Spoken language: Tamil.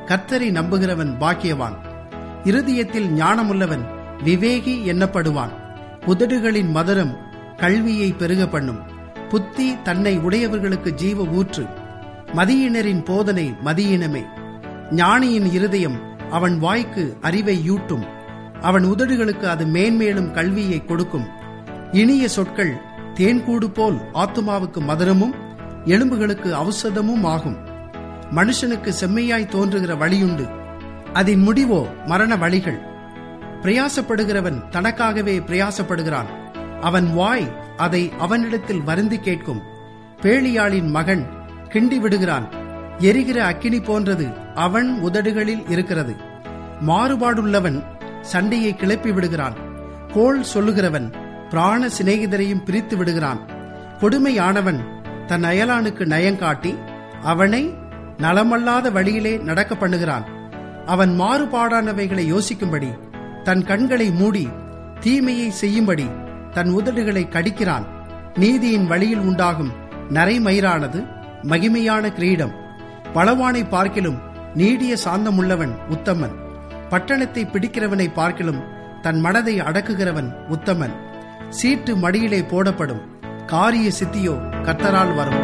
கர்த்தரை நம்புகிறவன் பாக்கியவான் இருதயத்தில் ஞானமுள்ளவன் விவேகி எண்ணப்படுவான் உதடுகளின் மதுரம் கல்வியை பெருக பண்ணும் புத்தி தன்னை உடையவர்களுக்கு ஜீவ ஊற்று மதியினரின் போதனை மதியினமே ஞானியின் இருதயம் அவன் வாய்க்கு அறிவை யூட்டும் அவன் உதடுகளுக்கு அது மேன்மேலும் கல்வியை கொடுக்கும் இனிய சொற்கள் தேன்கூடு போல் ஆத்துமாவுக்கு மதுரமும் எலும்புகளுக்கு ஔஷதமும் ஆகும் மனுஷனுக்கு செம்மையாய் தோன்றுகிற வழியுண்டு அதன் முடிவோ மரண வழிகள் பிரயாசப்படுகிறவன் தனக்காகவே பிரயாசப்படுகிறான் அவன் வாய் அதை அவனிடத்தில் வருந்தி கேட்கும் பேளியாளின் மகன் கிண்டி விடுகிறான் எரிகிற அக்கினி போன்றது அவன் உதடுகளில் இருக்கிறது மாறுபாடுள்ளவன் சண்டையை கிளப்பி விடுகிறான் கோள் சொல்லுகிறவன் பிராண சிநேகிதரையும் பிரித்து விடுகிறான் கொடுமையானவன் தன் அயலானுக்கு நயங்காட்டி அவனை நலமல்லாத வழியிலே நடக்க பண்ணுகிறான் அவன் மாறுபாடானவைகளை யோசிக்கும்படி தன் கண்களை மூடி தீமையை செய்யும்படி தன் உதடுகளை கடிக்கிறான் நீதியின் வழியில் உண்டாகும் நரைமயிரானது மகிமையான கிரீடம் பலவானை பார்க்கிலும் நீடிய சாந்தமுள்ளவன் உத்தமன் பட்டணத்தை பிடிக்கிறவனை பார்க்கிலும் தன் மனதை அடக்குகிறவன் உத்தமன் சீட்டு மடியிலே போடப்படும் காரிய சித்தியோ கர்த்தரால் வரும்